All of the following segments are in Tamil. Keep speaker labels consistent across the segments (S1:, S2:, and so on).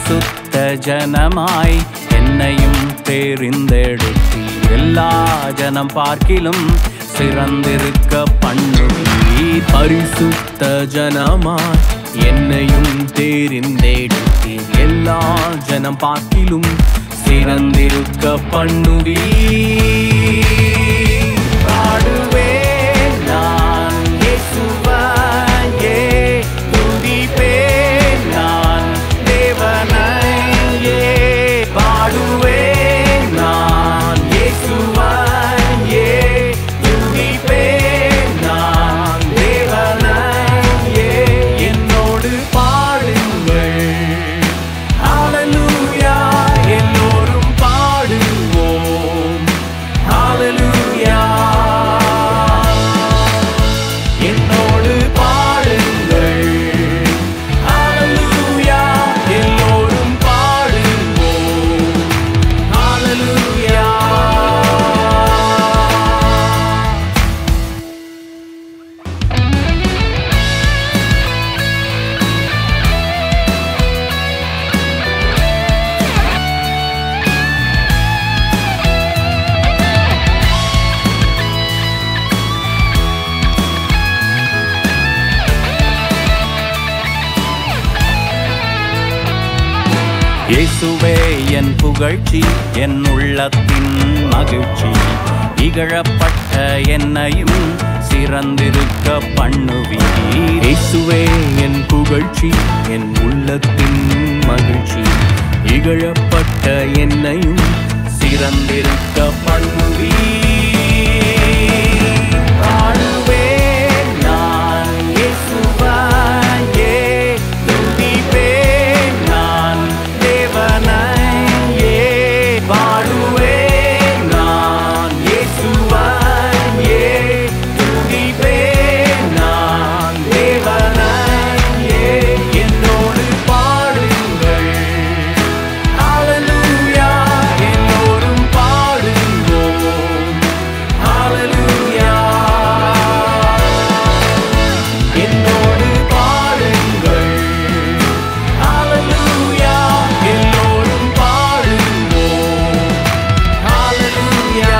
S1: பரிசுத்த ஜனமாய் என்னையும் தெரிந்தெடுத்தி எல்லா ஜனம் பார்க்கிலும் சிறந்திருக்க பண்ணுவீர்
S2: பரிசுத்த ஜனமாய் என்னையும் தெரிந்தெடுத்தி எல்லா ஜனம் பார்க்கிலும்
S1: சிறந்திருக்க பண்ணுவீர் பாடுவேன் நான் இயேசுவையே, துதிப்பேன் நான் தேவனையே. பாடுவேன் நான் இயேசுவையே, துதிப்பேன் நான் தேவனையே. என்னோடு பாடுங்கள் ஹalleluya எல்லோரும் பாடுவோம் ஹalleluya என்னோடு பாடுங்கள் ஹalleluya எல்லோரும் பாடுவோம் ஹalleluya இயேசுவே என் புகழ்ச்சி என் உள்ளத்தின் மகிழ்ச்சி இகழப்பட்ட என்னையும் சிறந்திருக்க பண்ணுவீர்
S2: இயேசுவே என் புகழ்ச்சி என் உள்ளத்தின் மகிழ்ச்சி இகழப்பட்ட என்னையும்
S1: சிறந்திருக்க பண்ணுவீர் பாடுவேன் நான் இயேசுவையே, துதிப்பேன் நான் தேவனையே. பாடுவேன் நான் இயேசுவையே, துதிப்பேன் நான் தேவனையே. என்னோடு பாடுங்கள் ஹalleluya எல்லோரும் பாடுவோம் ஹalleluya என்னோடு பாடுங்கள் ஹalleluya எல்லோரும் பாடுவோம் ஹalleluya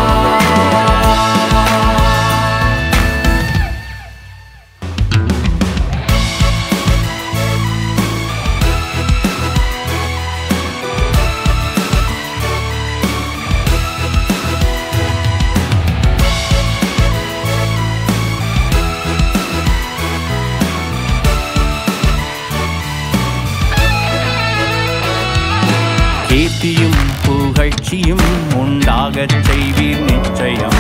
S1: கீர்த்தியும் புகழ்ச்சியும் உண்டாகச் செய்வீர் நிச்சயம்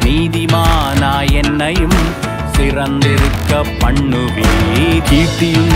S1: நீதிமானா என்னையும் சிறந்திருக்க பண்ணுவீர்
S2: கீர்த்தியும்